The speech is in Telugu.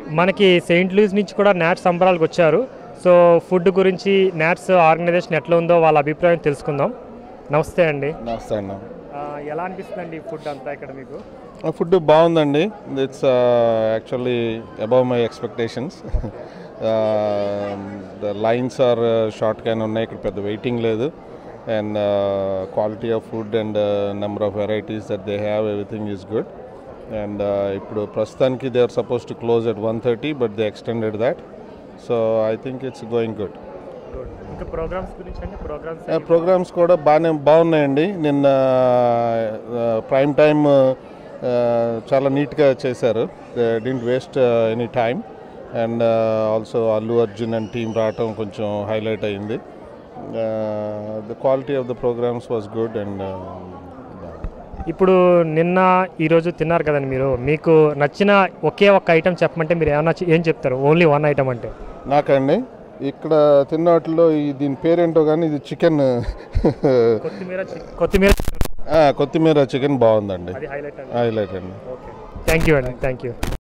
మనకి సెయింట్ లూయిస్ నుంచి కూడా నాట్స్ సంబరాలకు వచ్చారు సో ఫుడ్ గురించి నాట్స్ ఆర్గనైజేషన్ ఎట్లా ఉందో వాళ్ళ అభిప్రాయం తెలుసుకుందాం నమస్తే అండి నమస్తే అన్న ఆ, ఎలా అనిపిస్తుందండి ఫుడ్ అంతా ఇక్కడ మీకు ఫుడ్ బాగుందండి it's actually above my expectations the lines are short can ఉన్నాయి ఇక్కడ పెద్ద వెయిటింగ్ లేదు and quality of food and number of varieties that they have everything is good and ఇప్పుడు ప్రస్తుతానికి they are suppose to close at one thirty but they extended that so I think it's going good ఇంకా ప్రోగ్రామ్స్ గురించి అంటే ప్రోగ్రామ్స్ ప్రోగ్రామ్స్ కూడా బాగానే బాగున్నాయండి నిన్న ప్రైమ్ టైమ్ చాలా నీట్గా చేశారు didn't waste any time and also Allu Arjun and team రావటం కొంచెం హైలైట్ అయింది the quality of the programmes was good and ఇప్పుడు నిన్న ఈరోజు తిన్నారు కదండి మీరు మీకు నచ్చిన ఒకే ఒక్క ఐటెం చెప్పమంటే మీరు ఏమన్నా చె- ఏం చెప్తారు ఓన్లీ వన్ ఐటమ్ అంటే నాకండి ఇక్కడ తిన్న వాటిలో ఈ దీని పేరేంటో కానీ ఇది చికెన్ కొత్తిమీర కొత్తిమీర కొత్తిమీర చికెన్ బాగుందండి అది హైలైట్ అండి హైలైట్ అండి ఓకే థ్యాంక్ యూ అండి థ్యాంక్ యూ